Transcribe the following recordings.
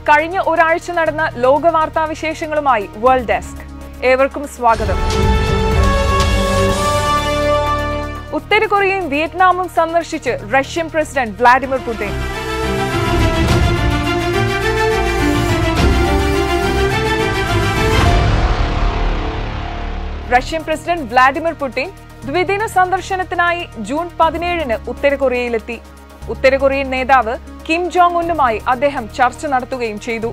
കഴിഞ്ഞ ഒരാഴ്ച നടന്ന ലോക വാർത്താ വിശേഷങ്ങളുമായി വേൾഡ് ഡെസ്ക് ഏവർക്കും സ്വാഗതം ഉത്തര കൊറിയയും വിയറ്റ്നാമും സന്ദർശിച്ച് Russian president Vladimir Putin Russian president Vladimir Putin ദ്വിദിന സന്ദർശനത്തിനായി ജൂൺ പതിനേഴിന് ഉത്തര കൊറിയയിലെത്തി ഉത്തര കൊറിയൻ നേതാവ് കിം ജോങ് ഉന്നുമായി അദ്ദേഹം ചർച്ച നടത്തുകയും ചെയ്തു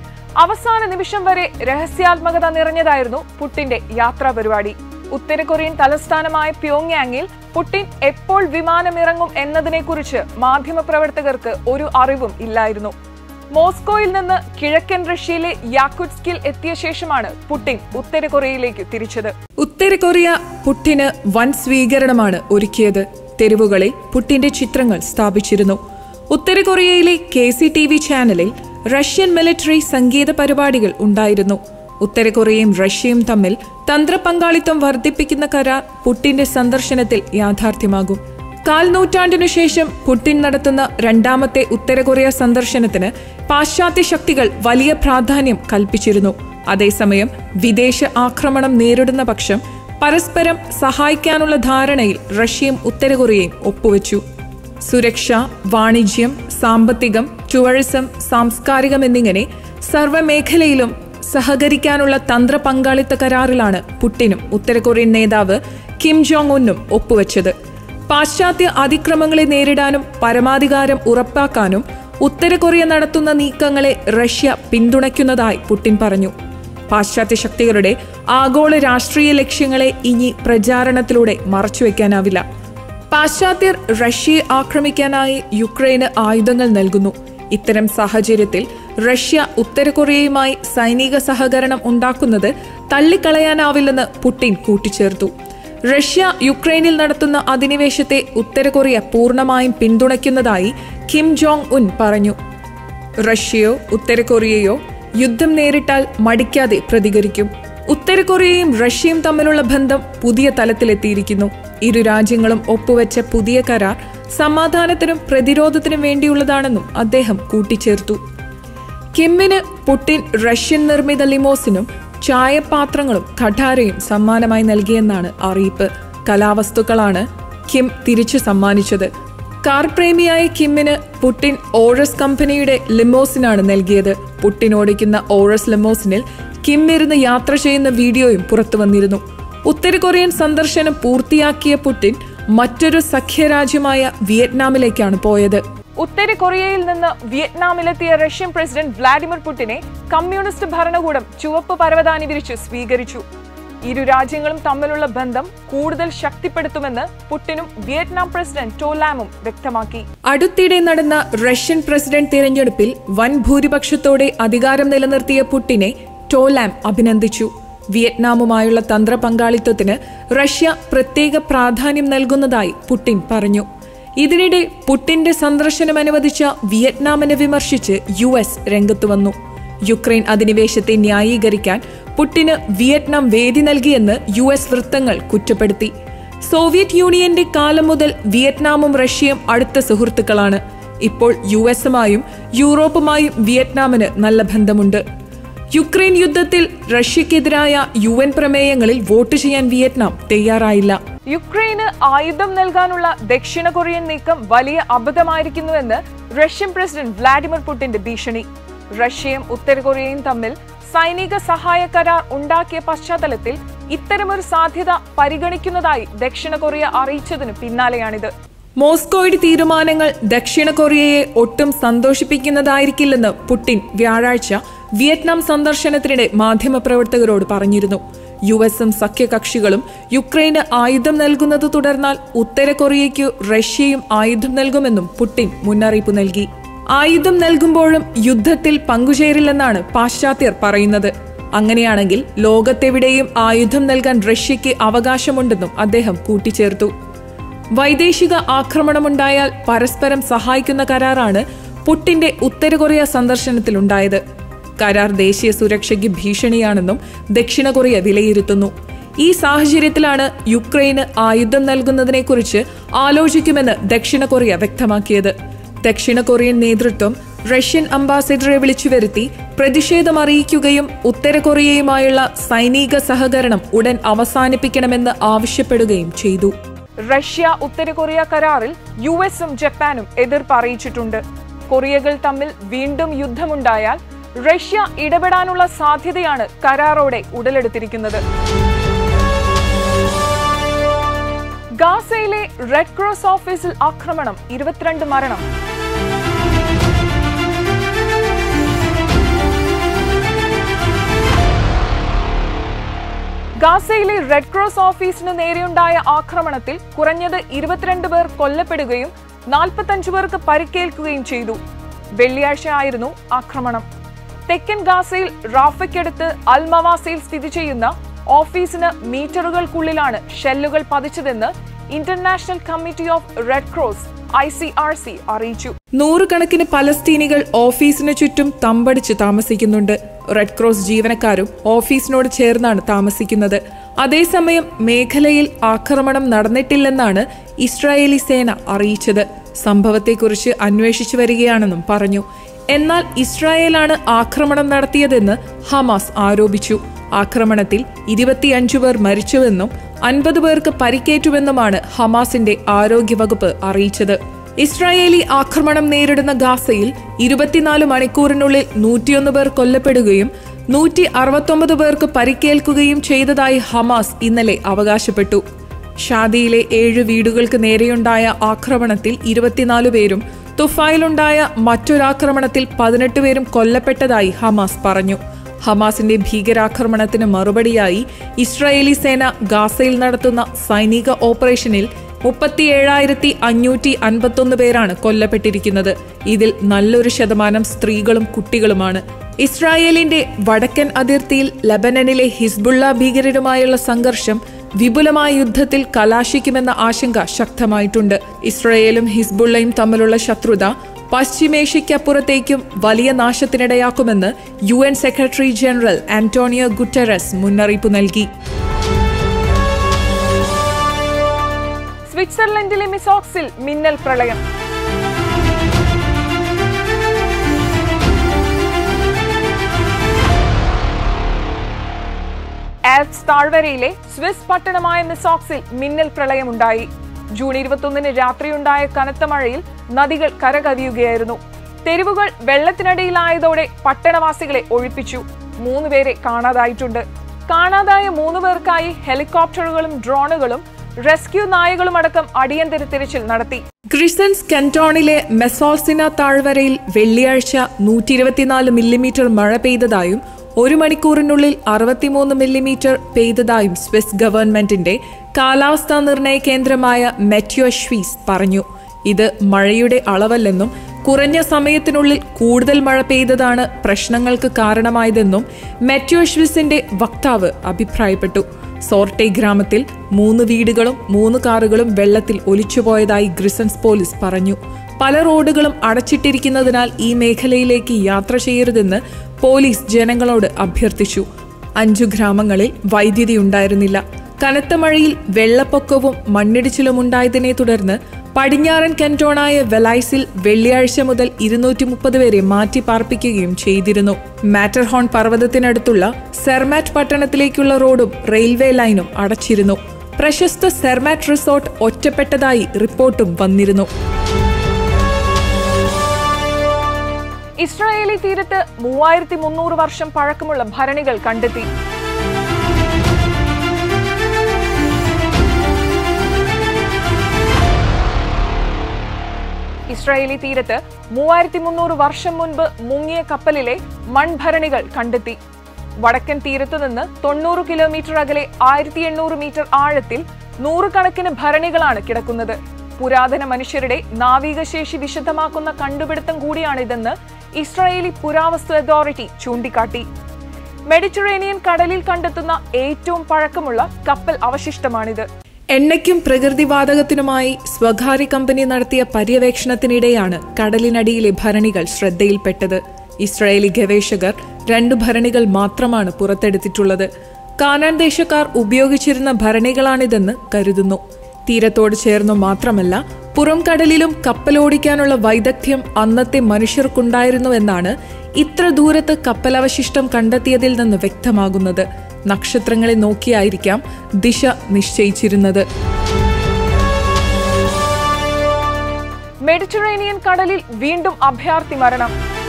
അവസാന നിമിഷം വരെ രഹസ്യാത്മകത നിറഞ്ഞതായിരുന്നു പുട്ടിന്റെ യാത്രാ പരിപാടി ഉത്തര കൊറിയൻ തലസ്ഥാനമായ പ്യോങ്യാങ്ങിൽ പുടിൻ എപ്പോൾ വിമാനമിറങ്ങും എന്നതിനെക്കുറിച്ച് മാധ്യമപ്രവർത്തകർക്ക് ഒരു അറിവും ഇല്ലായിരുന്നു മോസ്കോയിൽ നിന്ന് കിഴക്കൻ റഷ്യയിലെ യാക്കുട്സ്കിൽ എത്തിയ ശേഷമാണ് പുടിൻ ഉത്തര കൊറിയയിലേക്ക് തിരിച്ചത് ഉത്തര കൊറിയ പുട്ടിന് വൻ സ്വീകരണമാണ് ഒരുക്കിയത് തെരുവുകളിൽ പുട്ടിന്റെ ചിത്രങ്ങൾ സ്ഥാപിച്ചിരുന്നു ഉത്തര കൊറിയയിലെ കെ സി ടി വി ചാനലിൽ റഷ്യൻ മിലിറ്ററി സംഗീത പരിപാടികൾ ഉണ്ടായിരുന്നു ഉത്തര കൊറിയയും റഷ്യയും തമ്മിൽ തന്ത്രപങ്കാളിത്തം വർദ്ധിപ്പിക്കുന്ന കരാർ പുട്ടിന്റെ സന്ദർശനത്തിൽ യാഥാർത്ഥ്യമാകും കാൽ നൂറ്റാണ്ടിനു ശേഷം പുടിൻ നടത്തുന്ന രണ്ടാമത്തെ ഉത്തര കൊറിയ സന്ദർശനത്തിന് പാശ്ചാത്യ ശക്തികൾ വലിയ പ്രാധാന്യം കൽപ്പിച്ചിരുന്നു അതേസമയം വിദേശ ആക്രമണം നേരിടുന്ന പക്ഷം പരസ്പരം സഹായിക്കാനുള്ള ധാരണയിൽ റഷ്യയും ഉത്തര കൊറിയയും ഒപ്പുവെച്ചു സുരക്ഷ വാണിജ്യം സാമ്പത്തികം ടൂറിസം സാംസ്കാരികം എന്നിങ്ങനെ സർവ്വമേഖലയിലും സഹകരിക്കാനുള്ള തന്ത്ര പങ്കാളിത്ത കരാറിലാണ് പുട്ടിനും ഉത്തര കൊറിയൻ നേതാവ് കിം ജോങ് ഉന്നും ഒപ്പുവെച്ചത് പാശ്ചാത്യ അതിക്രമങ്ങളെ നേരിടാനും പരമാധികാരം ഉറപ്പാക്കാനും ഉത്തര കൊറിയ നടത്തുന്ന നീക്കങ്ങളെ റഷ്യ പിന്തുണയ്ക്കുന്നതായി പുടിൻ പറഞ്ഞു പാശ്ചാത്യ ശക്തികളുടെ ആഗോള രാഷ്ട്രീയ ലക്ഷ്യങ്ങളെ ഇനി പ്രചാരണത്തിലൂടെ മറച്ചുവെക്കാനാവില്ല പാശ്ചാത്യർ റഷ്യയെ ആക്രമിക്കാനായി യുക്രൈന് ആയുധങ്ങൾ നൽകുന്നു ഇത്തരം സാഹചര്യത്തിൽ റഷ്യ ഉത്തര കൊറിയയുമായി സൈനിക സഹകരണം ഉണ്ടാക്കുന്നത് തള്ളിക്കളയാനാവില്ലെന്ന് പുടിൻ കൂട്ടിച്ചേർത്തു റഷ്യ യുക്രൈനിൽ നടത്തുന്ന അധിനിവേശത്തെ ഉത്തര കൊറിയ പൂർണ്ണമായും പിന്തുണയ്ക്കുന്നതായി കിം ജോങ് ഉൻ പറഞ്ഞു റഷ്യയോ ഉത്തര കൊറിയയോ യുദ്ധം നേരിട്ടാൽ മടിക്കാതെ പ്രതികരിക്കും ഉത്തര കൊറിയയും റഷ്യയും തമ്മിലുള്ള ബന്ധം പുതിയ തലത്തിലെത്തിയിരിക്കുന്നു ഇരു രാജ്യങ്ങളും ഒപ്പുവെച്ച പുതിയ കരാർ സമാധാനത്തിനും പ്രതിരോധത്തിനും വേണ്ടിയുള്ളതാണെന്നും അദ്ദേഹം കൂട്ടിച്ചേർത്തു കിമ്മിന് പുടിൻ റഷ്യൻ നിർമ്മിത ലിമോസിനും ചായപാത്രങ്ങളും ഖഠാരയും സമ്മാനമായി നൽകിയെന്നാണ് അറിയിപ്പ് കലാവസ്തുക്കളാണ് കിം തിരിച്ചു സമ്മാനിച്ചത് കാർ പ്രേമിയായ കിമ്മിന് പുടിൻ ഓറസ് കമ്പനിയുടെ ലിമോസിനാണ് നൽകിയത് പുടിൻ ഓടിക്കുന്ന ഓറസ് ലിമോസിനിൽ കിം ഇരുന്ന് യാത്ര ചെയ്യുന്ന വീഡിയോയും പുറത്തു വന്നിരുന്നു ഉത്തര കൊറിയൻ സന്ദർശനം പൂർത്തിയാക്കിയ പുടിൻ മറ്റൊരു സഖ്യരാജ്യമായ വിയറ്റ്നാമിലേക്കാണ് പോയത് ഉത്തര കൊറിയയിൽ നിന്ന് വിയറ്റ്നാമിലെത്തിയ റഷ്യൻ പ്രസിഡന്റ് വ്ളാഡിമിർ പുടിനെ കമ്മ്യൂണിസ്റ്റ് ഭരണകൂടം ചുവപ്പ് പരവതാനി വിരിച്ച് സ്വീകരിച്ചു ഇരു രാജ്യങ്ങളും തമ്മിലുള്ള ബന്ധം കൂടുതൽ ശക്തിപ്പെടുത്തുമെന്ന് പുടിനും വിയറ്റ്നാം പ്രസിഡന്റ് ടോലാമും വ്യക്തമാക്കി അടുത്തിടെ നടന്ന റഷ്യൻ പ്രസിഡന്റ് തിരഞ്ഞെടുപ്പിൽ വൻ ഭൂരിപക്ഷത്തോടെ അധികാരം നിലനിർത്തിയ പുട്ടിനെ ടോലാം അഭിനന്ദിച്ചു വിയറ്റ്നാമുമായുള്ള തന്ത്ര പങ്കാളിത്തത്തിന് റഷ്യ പ്രത്യേക പ്രാധാന്യം നൽകുന്നതായി പുടിൻ പറഞ്ഞു ഇതിനിടെ പുട്ടിന്റെ സന്ദർശനം അനുവദിച്ച വിയറ്റ്നാമിനെ വിമർശിച്ച് യു എസ് രംഗത്തു വന്നു യുക്രൈൻ അധിനിവേശത്തെ ന്യായീകരിക്കാൻ പുട്ടിന് വിയറ്റ്നാം വേദി നൽകിയെന്ന് യു എസ് വൃത്തങ്ങൾ കുറ്റപ്പെടുത്തി സോവിയറ്റ് യൂണിയന്റെ കാലം മുതൽ വിയറ്റ്നാമും റഷ്യയും അടുത്ത സുഹൃത്തുക്കളാണ് ഇപ്പോൾ യു എസുമായും യൂറോപ്പുമായും വിയറ്റ്നാമിന് നല്ല ബന്ധമുണ്ട് യുക്രൈൻ യുദ്ധത്തിൽ റഷ്യക്കെതിരായ യു എൻ പ്രമേയങ്ങളിൽ വോട്ട് ചെയ്യാൻ വിയറ്റ്നാം തയ്യാറായില്ല യുക്രൈന് ആയുധം നൽകാനുള്ള ദക്ഷിണ കൊറിയൻ നീക്കം വലിയ അബദ്ധമായിരിക്കുന്നുവെന്ന് റഷ്യൻ പ്രസിഡന്റ് വ്ളാഡിമിർ പുടിന്റെ ഭീഷണി റഷ്യയും ഉത്തര കൊറിയയും തമ്മിൽ സൈനിക സഹായ കരാർ ഉണ്ടാക്കിയ പശ്ചാത്തലത്തിൽ ഇത്തരമൊരു സാധ്യത പരിഗണിക്കുന്നതായി ദക്ഷിണ കൊറിയ അറിയിച്ചതിന് പിന്നാലെയാണിത് മോസ്കോയുടെ തീരുമാനങ്ങൾ ദക്ഷിണ കൊറിയയെ ഒട്ടും സന്തോഷിപ്പിക്കുന്നതായിരിക്കില്ലെന്ന് പുടിൻ വ്യാഴാഴ്ച വിയറ്റ്നാം സന്ദർശനത്തിനിടെ മാധ്യമപ്രവർത്തകരോട് പറഞ്ഞിരുന്നു യു എസും സഖ്യകക്ഷികളും യുക്രൈന് ആയുധം നൽകുന്നത് തുടർന്നാൽ ഉത്തര കൊറിയയ്ക്കു റഷ്യയും ആയുധം നൽകുമെന്നും പുടിൻ മുന്നറിയിപ്പ് നൽകി ആയുധം നൽകുമ്പോഴും യുദ്ധത്തിൽ പങ്കുചേരില്ലെന്നാണ് പാശ്ചാത്യർ പറയുന്നത് അങ്ങനെയാണെങ്കിൽ ലോകത്തെവിടെയും ആയുധം നൽകാൻ റഷ്യയ്ക്ക് അവകാശമുണ്ടെന്നും അദ്ദേഹം കൂട്ടിച്ചേർത്തു വൈദേശിക ആക്രമണമുണ്ടായാൽ പരസ്പരം സഹായിക്കുന്ന കരാറാണ് പുട്ടിന്റെ ഉത്തര കൊറിയ സന്ദർശനത്തിലുണ്ടായത് കരാർ ദേശീയ സുരക്ഷയ്ക്ക് ഭീഷണിയാണെന്നും ദക്ഷിണ കൊറിയ വിലയിരുത്തുന്നു ഈ സാഹചര്യത്തിലാണ് യുക്രൈന് ആയുധം നൽകുന്നതിനെക്കുറിച്ച് ആലോചിക്കുമെന്ന് ദക്ഷിണ കൊറിയ വ്യക്തമാക്കിയത് ദക്ഷിണ കൊറിയൻ നേതൃത്വം റഷ്യൻ അംബാസിഡറെ വിളിച്ചു വരുത്തി പ്രതിഷേധം അറിയിക്കുകയും ഉത്തര കൊറിയയുമായുള്ള സൈനിക സഹകരണം ഉടൻ അവസാനിപ്പിക്കണമെന്ന് ആവശ്യപ്പെടുകയും ചെയ്തു റഷ്യ ഉത്തര കൊറിയ കരാറിൽ യു എസും ജപ്പാനും എതിർപ്പ് അറിയിച്ചിട്ടുണ്ട് കൊറിയകൾ തമ്മിൽ വീണ്ടും യുദ്ധമുണ്ടായാൽ റഷ്യ ഇടപെടാനുള്ള സാധ്യതയാണ് കരാറോടെ ഉടലെടുത്തിരിക്കുന്നത് ഗാസയിലെ റെഡ് ക്രോസ് ഓഫീസിൽ ആക്രമണം ഇരുപത്തിരണ്ട് മരണം ഗാസയിലെ റെഡ് ക്രോസ് ഓഫീസിന് നേരെയുണ്ടായ ആക്രമണത്തിൽ കുറഞ്ഞത് ഇരുപത്തിരണ്ട് പേർ കൊല്ലപ്പെടുകയും നാൽപ്പത്തഞ്ചു പേർക്ക് പരിക്കേൽക്കുകയും ചെയ്തു വെള്ളിയാഴ്ച ആയിരുന്നു ആക്രമണം തെക്കൻ ഗാസയിൽ റാഫയ്ക്കടുത്ത് അൽമവാസയിൽ സ്ഥിതി ചെയ്യുന്ന ഓഫീസിന് മീറ്ററുകൾക്കുള്ളിലാണ് ഷെല്ലുകൾ പതിച്ചതെന്ന് International Committee of Red Cross I C R C അറിയിച്ചു നൂറുകണക്കിന് പലസ്തീനികൾ ഓഫീസിന് ചുറ്റും തമ്പടിച്ച് താമസിക്കുന്നുണ്ട് റെഡ് ക്രോസ് ജീവനക്കാരും ഓഫീസിനോട് ചേർന്നാണ് താമസിക്കുന്നത് അതേസമയം മേഖലയിൽ ആക്രമണം നടന്നിട്ടില്ലെന്നാണ് ഇസ്രായേലി സേന അറിയിച്ചത് സംഭവത്തെക്കുറിച്ച് അന്വേഷിച്ചു വരികയാണെന്നും പറഞ്ഞു എന്നാൽ ഇസ്രായേലാണ് ആക്രമണം നടത്തിയതെന്ന് ഹമാസ് ആരോപിച്ചു ആക്രമണത്തിൽ ഇരുപത്തിയഞ്ചു പേർ മരിച്ചുവെന്നും അൻപത് പേർക്ക് പരിക്കേറ്റുവെന്നുമാണ് ഹമാസിന്റെ ആരോഗ്യവകുപ്പ് അറിയിച്ചത് ഇസ്രായേലി ആക്രമണം നേരിടുന്ന ഗാസയിൽ ഇരുപത്തിനാല് മണിക്കൂറിനുള്ളിൽ നൂറ്റിയൊന്ന് പേർ കൊല്ലപ്പെടുകയും നൂറ്റി അറുപത്തൊമ്പത് പേർക്ക് പരിക്കേൽക്കുകയും ചെയ്തതായി ഹമാസ് ഇന്നലെ അവകാശപ്പെട്ടു ഷാദിയിലെ ഏഴ് വീടുകൾക്ക് നേരെയുണ്ടായ ആക്രമണത്തിൽ ഇരുപത്തിനാല് പേരും തുഫായിലുണ്ടായ മറ്റൊരാക്രമണത്തിൽ പതിനെട്ട് പേരും കൊല്ലപ്പെട്ടതായി ഹമാസ് പറഞ്ഞു ഹമാസിന്റെ ഭീകരാക്രമണത്തിന് മറുപടിയായി ഇസ്രായേലി സേന ഗാസയിൽ നടത്തുന്ന സൈനിക ഓപ്പറേഷനിൽ മുപ്പത്തിയേഴായിരത്തി അഞ്ഞൂറ്റി അൻപത്തൊന്ന് പേരാണ് കൊല്ലപ്പെട്ടിരിക്കുന്നത് ഇതിൽ നല്ലൊരു ശതമാനം സ്ത്രീകളും കുട്ടികളുമാണ് ഇസ്രായേലിന്റെ വടക്കൻ അതിർത്തിയിൽ ലബനനിലെ ഹിസ്ബുള്ള ഭീകരരുമായുള്ള സംഘർഷം വിപുലമായ യുദ്ധത്തിൽ കലാശിക്കുമെന്ന ആശങ്ക ശക്തമായിട്ടുണ്ട് ഇസ്രായേലും ഹിസ്ബുള്ളയും തമ്മിലുള്ള ശത്രുത പശ്ചിമേഷ്യയ്ക്കപ്പുറത്തേക്കും വലിയ നാശത്തിനിടയാക്കുമെന്ന് U N secretary general Antonio Guterres മുന്നറിയിപ്പ് നൽകി സ്വിറ്റ്സർലൻഡിലെ മിസോക്സിൽ മിന്നൽ പ്രളയം ആൽപ്സ് താഴ്വരയിലെ സ്വിസ് പട്ടണമായ മിസോക്സിൽ മിന്നൽ പ്രളയമുണ്ടായി ജൂൺ ഇരുപത്തൊന്നിന് രാത്രിയുണ്ടായ കനത്ത മഴയിൽ നദികൾ കരകവിയുകയായിരുന്നു തെരുവുകൾ വെള്ളത്തിനടിയിലായതോടെ പട്ടണവാസികളെ ഒഴിപ്പിച്ചു മൂന്നുപേരെ കാണാതായിട്ടുണ്ട് കാണാതായ മൂന്നു പേർക്കായി ഹെലികോപ്റ്ററുകളും ഡ്രോണുകളും റെസ്ക്യൂ നായകളും അടക്കം അടിയന്തര തിരച്ചിൽ നടത്തി ക്രിസൻസ് കന്റോണിലെ മെസോൾസിന താഴ്വരയിൽ വെള്ളിയാഴ്ച നൂറ്റി ഇരുപത്തിനാല് മില്ലിമീറ്റർ മഴ പെയ്തതായും ഒരു മണിക്കൂറിനുള്ളിൽ അറുപത്തിമൂന്ന് മില്ലിമീറ്റർ പെയ്തതായും സ്വിസ് ഗവൺമെന്റിന്റെ കാലാവസ്ഥാ നിർണയ കേന്ദ്രമായ മെറ്റ്യോ ഷ്വീസ് പറഞ്ഞു ഇത് മഴയുടെ അളവല്ലെന്നും കുറഞ്ഞ സമയത്തിനുള്ളിൽ കൂടുതൽ മഴ പെയ്തതാണ് പ്രശ്നങ്ങൾക്ക് കാരണമായതെന്നും മെറ്റ്യോ ഷ്വിസിന്റെ വക്താവ് അഭിപ്രായപ്പെട്ടു സോർട്ടെ ഗ്രാമത്തിൽ മൂന്ന് വീടുകളും മൂന്ന് കാറുകളും വെള്ളത്തിൽ ഒലിച്ചുപോയതായി ഗ്രിസൻസ് പോലീസ് പറഞ്ഞു പല റോഡുകളും അടച്ചിട്ടിരിക്കുന്നതിനാൽ ഈ മേഖലയിലേക്ക് യാത്ര ചെയ്യരുതെന്ന് പോലീസ് ജനങ്ങളോട് അഭ്യർത്ഥിച്ചു അഞ്ചു ഗ്രാമങ്ങളിൽ വൈദ്യുതി ഉണ്ടായിരുന്നില്ല കനത്ത മഴയിൽ വെള്ളപ്പൊക്കവും മണ്ണിടിച്ചിലും ഉണ്ടായതിനെ തുടർന്ന് പടിഞ്ഞാറൻ കന്റോണായ വെലൈസിൽ വെള്ളിയാഴ്ച മുതൽ ഇരുന്നൂറ്റി മുപ്പത് പേരെ മാറ്റി പാർപ്പിക്കുകയും ചെയ്തിരുന്നു മാറ്റർഹോൺ പർവ്വതത്തിനടുത്തുള്ള സെർമാറ്റ് പട്ടണത്തിലേക്കുള്ള റോഡും റെയിൽവേ ലൈനും അടച്ചിരുന്നു പ്രശസ്ത സെർമാറ്റ് റിസോർട്ട് ഒറ്റപ്പെട്ടതായി റിപ്പോർട്ടും വന്നിരുന്നു ഇസ്രായേലി തീരത്ത് മൂവായിരത്തി മുന്നൂറ് വർഷം പഴക്കമുള്ള ഭരണികൾ കണ്ടെത്തി ഇസ്രായേലി തീരത്ത് മൂവായിരത്തി മുന്നൂറ് വർഷം മുൻപ് മുങ്ങിയ കപ്പലിലെ മൺഭരണികൾ കണ്ടെത്തി വടക്കൻ തീരത്തു നിന്ന് തൊണ്ണൂറ് കിലോമീറ്റർ അകലെ ആയിരത്തി എണ്ണൂറ് മീറ്റർ ആഴത്തിൽ നൂറുകണക്കിന് ഭരണികളാണ് കിടക്കുന്നത് പുരാതന മനുഷ്യരുടെ നാവികശേഷി വിശദമാക്കുന്ന കണ്ടുപിടുത്തം കൂടിയാണിതെന്ന് ഇസ്രായേലി പുരാവസ്തു അതോറിറ്റി ചൂണ്ടിക്കാട്ടി മെഡിറ്ററേനിയൻ കടലിൽ കണ്ടെത്തുന്ന ഏറ്റവും പഴക്കമുള്ള കപ്പൽ അവശിഷ്ടമാണിത് എണ്ണയ്ക്കും പ്രകൃതിവാതകത്തിനുമായി സ്വകാര്യ കമ്പനി നടത്തിയ പര്യവേക്ഷണത്തിനിടെയാണ് കടലിനടിയിലെ ഭരണികൾ ശ്രദ്ധയിൽപ്പെട്ടത് ഇസ്രായേലി ഗവേഷകർ രണ്ട് ഭരണികൾ മാത്രമാണ് പുറത്തെടുത്തിട്ടുള്ളത് കാനാൻ ദേശക്കാർ ഉപയോഗിച്ചിരുന്ന ഭരണികളാണിതെന്ന് കരുതുന്നു തീരത്തോട് ചേർന്നു മാത്രമല്ല പുറം കടലിലും കപ്പലോടിക്കാനുള്ള വൈദഗ്ധ്യം അന്നത്തെ മനുഷ്യർക്കുണ്ടായിരുന്നുവെന്നാണ് ഇത്ര ദൂരത്ത് കപ്പലവശിഷ്ടം കണ്ടെത്തിയതിൽ നിന്ന് വ്യക്തമാകുന്നത് നക്ഷത്രങ്ങളെ നോക്കിയായിരിക്കാം ദിശ നിശ്ചയിച്ചിരുന്നത് മെഡിറ്ററേനിയൻ കടലിൽ വീണ്ടും അഭയാർത്ഥി മരണം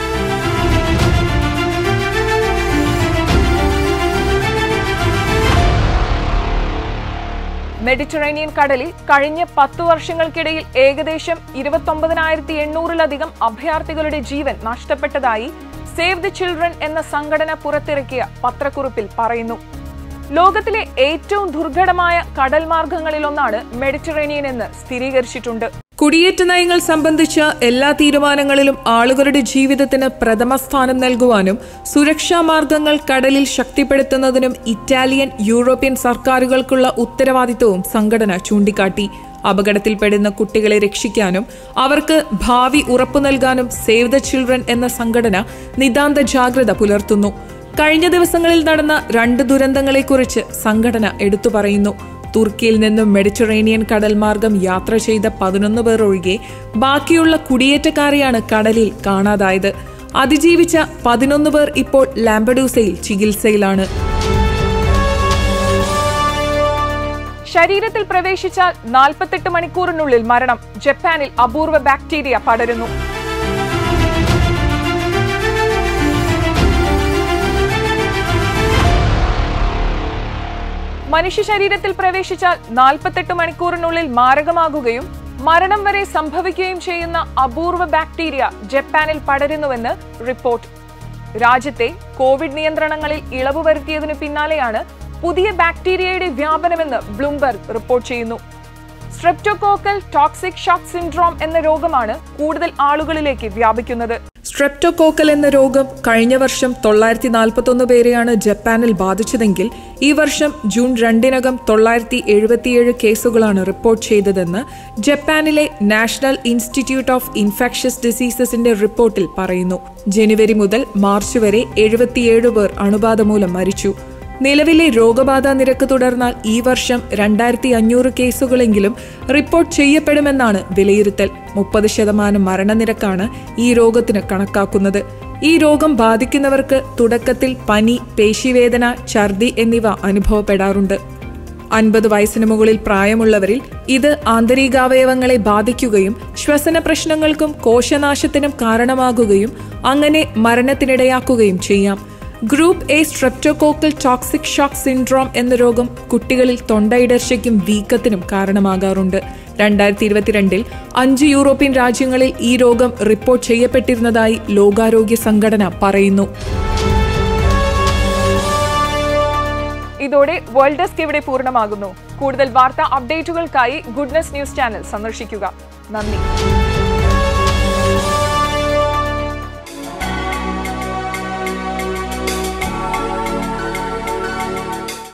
മെഡിറ്ററേനിയൻ കടലിൽ കഴിഞ്ഞ പത്തു വർഷങ്ങൾക്കിടയിൽ ഏകദേശം ഇരുപത്തൊമ്പതിനായിരത്തി എണ്ണൂറിലധികം അഭയാർത്ഥികളുടെ ജീവൻ നഷ്ടപ്പെട്ടതായി സേവ് ദി ചിൽഡ്രൻ എന്ന സംഘടന പുറത്തിറക്കിയ പത്രക്കുറിപ്പിൽ പറയുന്നു ലോകത്തിലെ ഏറ്റവും ദുർഘടമായ കടൽ മാർഗങ്ങളിലൊന്നാണ് മെഡിറ്ററേനിയൻ എന്ന് സ്ഥിരീകരിച്ചിട്ടുണ്ട് കുടിയേറ്റ നയങ്ങൾ സംബന്ധിച്ച എല്ലാ തീരുമാനങ്ങളിലും ആളുകളുടെ ജീവിതത്തിന് പ്രഥമ സ്ഥാനം നൽകുവാനും സുരക്ഷാ മാർഗങ്ങൾ കടലിൽ ശക്തിപ്പെടുത്തുന്നതിനും ഇറ്റാലിയൻ യൂറോപ്യൻ സർക്കാരുകൾക്കുള്ള ഉത്തരവാദിത്വവും സംഘടന ചൂണ്ടിക്കാട്ടി അപകടത്തിൽപ്പെടുന്ന കുട്ടികളെ രക്ഷിക്കാനും അവർക്ക് ഭാവി ഉറപ്പു നൽകാനും സേവ് ദ ചിൽഡ്രൻ എന്ന സംഘടന നിതാന്ത ജാഗ്രത പുലർത്തുന്നു കഴിഞ്ഞ ദിവസങ്ങളിൽ നടന്ന രണ്ട് ദുരന്തങ്ങളെക്കുറിച്ച് സംഘടന എടുത്തു പറയുന്നു തുർക്കിയിൽ നിന്നും മെഡിറ്ററേനിയൻ കടൽ മാർഗം യാത്ര ചെയ്ത പതിനൊന്ന് പേർ ഒഴികെ ബാക്കിയുള്ള കുടിയേറ്റക്കാരെയാണ് കടലിൽ കാണാതായത് അതിജീവിച്ച പതിനൊന്ന് പേർ ഇപ്പോൾ ലാംബഡൂസയിൽ ചികിത്സയിലാണ് ശരീരത്തിൽ പ്രവേശിച്ചാൽ നാൽപ്പത്തെട്ട് മണിക്കൂറിനുള്ളിൽ മരണം ജപ്പാനിൽ അപൂർവ ബാക്ടീരിയ പടരുന്നു മനുഷ്യ ശരീരത്തിൽ പ്രവേശിച്ചാൽ നാൽപ്പത്തെട്ട് മണിക്കൂറിനുള്ളിൽ മാരകമാകുകയും മരണം വരെ സംഭവിക്കുകയും ചെയ്യുന്ന അപൂർവ ബാക്ടീരിയ ജപ്പാനിൽ പടരുന്നുവെന്ന് റിപ്പോർട്ട് രാജ്യത്തെ കോവിഡ് നിയന്ത്രണങ്ങളിൽ ഇളവ് വരുത്തിയതിനു പിന്നാലെയാണ് പുതിയ ബാക്ടീരിയയുടെ വ്യാപനമെന്ന് ബ്ലൂംബർഗ് റിപ്പോർട്ട് ചെയ്യുന്നു സ്ട്രെപ്റ്റോകോക്കൽ ടോക്സിക് ഷോക്ക് സിൻഡ്രോം എന്ന രോഗമാണ് കൂടുതൽ ആളുകളിലേക്ക് വ്യാപിക്കുന്നത് സ്ട്രെപ്റ്റോകോക്കൽ എന്ന രോഗം കഴിഞ്ഞ വർഷം തൊള്ളായിരത്തി നാൽപ്പത്തൊന്ന് പേരെയാണ് ജപ്പാനിൽ ബാധിച്ചതെങ്കിൽ ഈ വർഷം ജൂൺ രണ്ടിനകം തൊള്ളായിരത്തി എഴുപത്തിയേഴ് കേസുകളാണ് റിപ്പോർട്ട് ചെയ്തതെന്ന് ജപ്പാനിലെ നാഷണൽ ഇൻസ്റ്റിറ്റ്യൂട്ട് ഓഫ് ഇൻഫെക്ഷസ് ഡിസീസസിന്റെ റിപ്പോർട്ടിൽ പറയുന്നു ജനുവരി മുതൽ മാർച്ച് വരെ എഴുപത്തിയേഴ് പേർ അണുബാധ മൂലം മരിച്ചു നിലവിലെ രോഗബാധ നിരക്ക് തുടർന്നാൽ ഈ വർഷം രണ്ടായിരത്തി അഞ്ഞൂറ് കേസുകളെങ്കിലും റിപ്പോർട്ട് ചെയ്യപ്പെടുമെന്നാണ് വിലയിരുത്തൽ മുപ്പത് ശതമാനം മരണനിരക്കാണ് ഈ രോഗത്തിന് കണക്കാക്കുന്നത് ഈ രോഗം ബാധിക്കുന്നവർക്ക് തുടക്കത്തിൽ പനി പേശിവേദന ഛർദി എന്നിവ അനുഭവപ്പെടാറുണ്ട് അൻപത് വയസ്സിന് മുകളിൽ പ്രായമുള്ളവരിൽ ഇത് ആന്തരികാവയവങ്ങളെ ബാധിക്കുകയും ശ്വസന പ്രശ്നങ്ങൾക്കും കോശനാശത്തിനും കാരണമാകുകയും അങ്ങനെ മരണത്തിനിടയാക്കുകയും ചെയ്യാം group A streptococcal toxic shock syndrome എന്ന രോഗം കുട്ടികളിൽ തൊണ്ടയിടർച്ചയ്ക്കും വീക്കത്തിനും കാരണമാകാറുണ്ട് രണ്ടായിരത്തി ഇരുപത്തിരണ്ടിൽ അഞ്ച് യൂറോപ്യൻ രാജ്യങ്ങളിൽ ഈ രോഗം റിപ്പോർട്ട് ചെയ്യപ്പെട്ടിരുന്നതായി ലോകാരോഗ്യ സംഘടന പറയുന്നു ഇതോടെ വേൾഡ് ഡെസ്ക് ഇവിടെ പൂർണ്ണമാകുന്നു കൂടുതൽ വാർത്താ അപ്ഡേറ്റുകൾക്കായി ഗുഡ്നസ് ന്യൂസ് ചാനൽ സന്ദർശിക്കുക നന്ദി